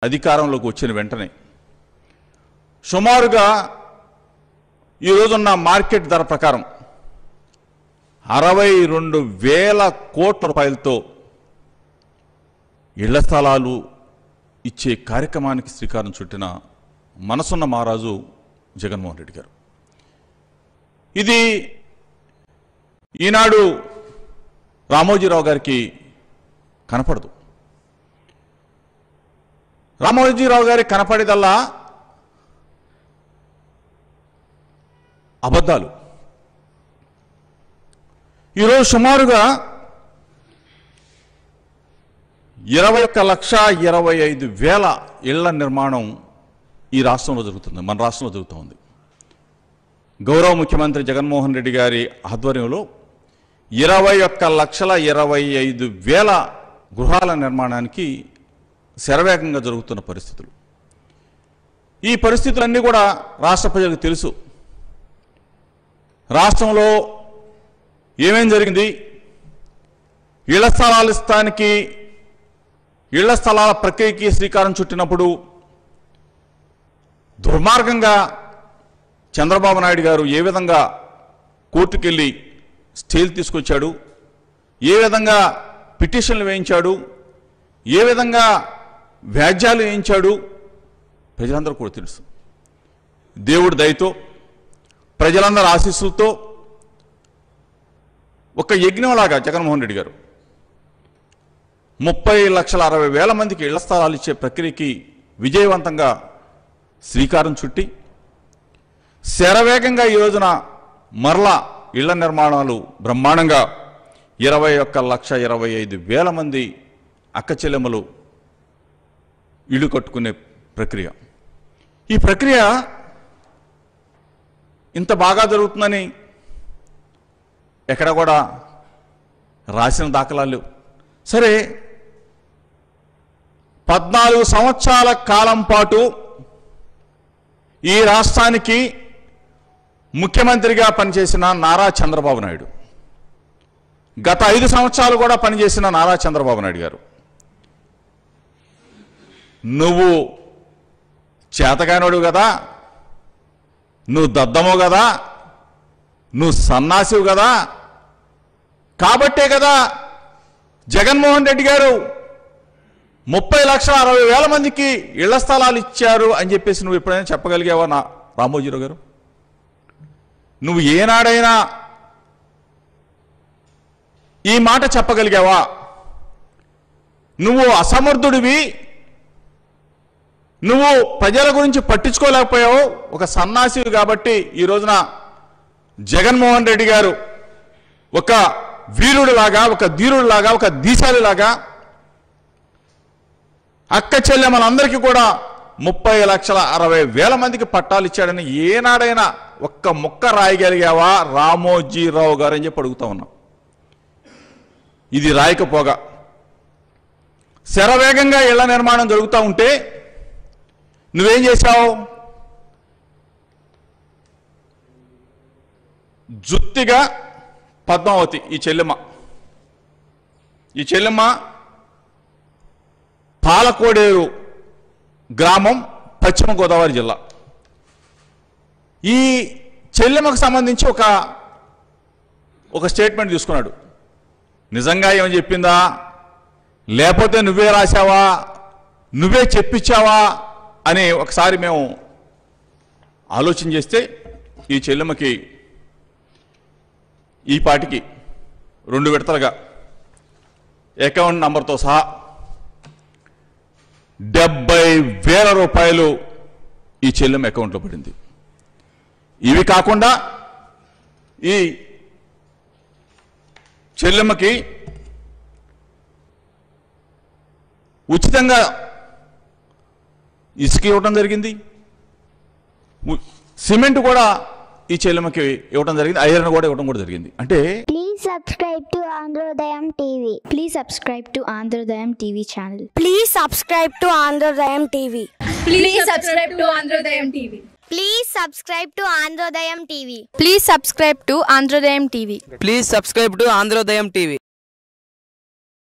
అధికారంలోకి వచ్చిన వెంటనే సుమారుగా ఈ రోజున్న మార్కెట్ ధర ప్రకారం అరవై రెండు వేల కోట్ల రూపాయలతో ఇళ్ల స్థలాలు ఇచ్చే కార్యక్రమానికి శ్రీకారం చుట్టిన మనసున్న మహారాజు జగన్మోహన్ రెడ్డి గారు ఇది ఈనాడు రామోజీరావు గారికి కనపడదు రామోజీరావు గారికి కనపడేదల్లా అబద్ధాలు ఈరోజు సుమారుగా ఇరవై ఒక్క లక్ష ఇరవై ఐదు వేల ఇళ్ల నిర్మాణం ఈ రాష్ట్రంలో జరుగుతుంది మన రాష్ట్రంలో జరుగుతోంది గౌరవ ముఖ్యమంత్రి జగన్మోహన్ రెడ్డి గారి ఆధ్వర్యంలో ఇరవై ఒక్క లక్షల ఇరవై ఐదు వేల గృహాల నిర్మాణానికి శరవేగంగా జరుగుతున్న పరిస్థితులు ఈ పరిస్థితులన్నీ కూడా రాష్ట్ర ప్రజలకు తెలుసు రాష్ట్రంలో ఏమేం జరిగింది ఇళ్ల స్థలాలు ఇస్తానికి ఇళ్ల స్థలాల ప్రక్రియకి శ్రీకారం చుట్టినప్పుడు దుర్మార్గంగా చంద్రబాబు నాయుడు గారు ఏ విధంగా కోర్టుకెళ్ళి స్టేలు తీసుకొచ్చాడు ఏ విధంగా పిటిషన్లు వేయించాడు ఏ విధంగా వ్యాజ్యాలు వేయించాడు ప్రజలందరూ కూడా తెలుసు దేవుడి దయతో ప్రజలందరి ఆశీస్సులతో ఒక యజ్ఞంలాగా జగన్మోహన్ రెడ్డి గారు ముప్పై లక్షల అరవై వేల మందికి ఇళ్ల స్థలాలు ఇచ్చే ప్రక్రియకి విజయవంతంగా శ్రీకారం చుట్టి శరవేగంగా ఈ రోజున మరలా ఇళ్ల నిర్మాణాలు బ్రహ్మాండంగా ఇరవై ఒక్క లక్ష ఇరవై ఐదు వేల మంది అక్క చెల్లెమ్మలు ఇల్లు కట్టుకునే ప్రక్రియ ఈ ప్రక్రియ ఇంత బాగా జరుగుతుందని ఎక్కడ కూడా రాసిన దాఖలాలు లేవు. సరే పద్నాలుగు సంవత్సరాల కాలం పాటు ఈ రాష్ట్రానికి ముఖ్యమంత్రిగా పనిచేసిన నారా చంద్రబాబు నాయుడు గత ఐదు సంవత్సరాలు కూడా పనిచేసిన నారా చంద్రబాబు నాయుడు గారు నువ్వు చేతగానోడు కదా నువ్వు దద్దమో కదా నువ్వు సన్నాసివు కదా కాబట్టే కదా జగన్మోహన్ రెడ్డి గారు ముప్పై లక్షల అరవై వేల మందికి ఇళ్ల స్థలాలు ఇచ్చారు అని చెప్పేసి నువ్వు ఎప్పుడైనా చెప్పగలిగావా నా రామోజీరావు గారు నువ్వు ఏనాడైనా ఈ మాట చెప్పగలిగావా నువ్వు అసమర్థుడివి నువ్వు ప్రజల గురించి పట్టించుకోలేకపోయావు ఒక సన్నాసివి కాబట్టి ఈ రోజున జగన్మోహన్ రెడ్డి గారు ఒక వీరుడిలాగా ఒక ధీరుడిలాగా ఒక దీశాలిలాగా అక్క చెల్లెమ్మలందరికీ కూడా ముప్పై లక్షల అరవై వేల మందికి పట్టాలు ఇచ్చాడని ఏనాడైనా ఒక్క ముక్క రాయగలిగావా రామోజీరావు గారు అని చెప్పి అడుగుతా ఉన్నాం ఇది రాయకపోగా శరవేగంగా ఇళ్ల నిర్మాణం జరుగుతూ ఉంటే నువ్వేం చేశావు జుత్తిగా పద్మావతి ఈ చెల్లెమ్మ ఈ చెల్లెమ్మ పాలకోడేరు గ్రామం పశ్చిమ గోదావరి జిల్లా ఈ చెల్లెమ్మకు సంబంధించి ఒక ఒక స్టేట్మెంట్ తీసుకున్నాడు నిజంగా ఏమని చెప్పిందా లేకపోతే నువ్వే రాశావా నువ్వే చెప్పించావా అని ఒకసారి మేము ఆలోచన చేస్తే ఈ చెల్లెమ్మకి ఈ పాటికి రెండు విడతలుగా అకౌంట్ నంబర్తో సహా డెబ్బై వేల రూపాయలు ఈ చెల్లెమ్మ అకౌంట్లో పడింది ఇవి కాకుండా ఈ చెల్లెమ్మకి ఉచితంగా ఇసుక ఇవ్వటం జరిగింది ఉ- సిమెంట్ కూడా ఈ చెల్లెమ్మకి ఇవ్వటం జరిగింది ఐరన్ కూడా ఇవ్వడం కూడా జరిగింది అంటే Please subscribe to Androdayam TV. Please subscribe to Androdayam TV channel. Please subscribe to Androdayam TV. Please subscribe to Androdayam TV. Please subscribe to Androdayam TV. Please subscribe to Androdayam TV. Please subscribe to Androdayam TV.